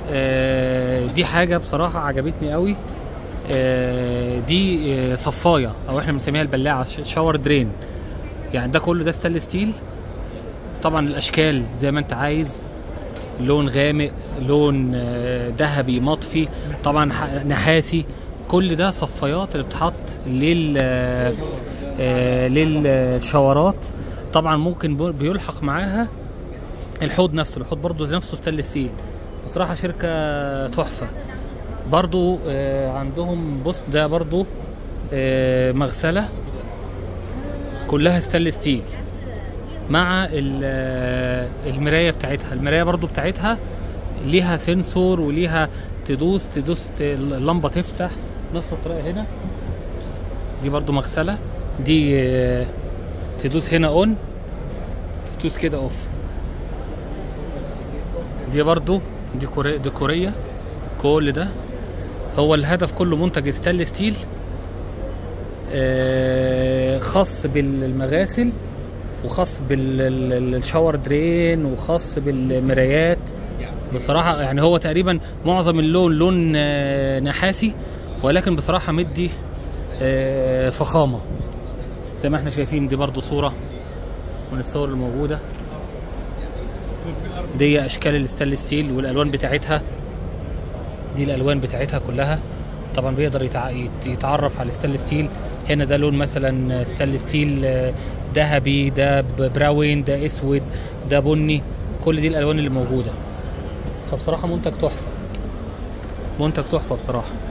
آه، دي حاجه بصراحه عجبتني قوي آه، دي آه، صفايه او احنا بنسميها البلاعه ش- شاور درين يعني ده كله ده ستانلس ستيل طبعا الاشكال زي ما انت عايز لون غامق لون آه، ذهبي مطفي طبعا ح- نحاسي كل ده صفايات اللي بتحط لل آه، آه، للشاورات طبعا ممكن بو- بيلحق معاها الحوض نفسه الحوض برضه نفسه ستانلس ستيل بصراحه شركه تحفه برضو آه، عندهم بص ده برضو آه، مغسله كلها ستانلس ستيل مع ال- آه، المرايه بتاعتها المرايه برضو بتاعتها ليها سنسور وليها تدوس تدوس ت- اللمبه تفتح نفس الطريقه هنا دي برضو مغسله دي آه، تدوس هنا اون تدوس كده اوف دي برضو ديكوري ديكوريه كل ده هو الهدف كله منتج ستانلس ستيل آه، خاص بالمغاسل وخاص بالشاور درين وخاص بالمرايات بصراحة يعني هو تقريبا معظم اللون لون آه، نحاسي ولكن بصراحة مدي آه، فخامة زي ما احنا شايفين دي برضو صورة من الصور الموجودة دي اشكال الستانلس ستيل والالوان بتاعتها دي الالوان بتاعتها كلها طبعا بيقدر يتع... يت- يتعرف على الستانلس ستيل هنا ده لون مثلا ستانلس ستيل آه، ذهبي ده ب- براون ده اسود ده بني كل دي الالوان اللي موجوده فبصراحه منتج تحفه منتج تحفه بصراحه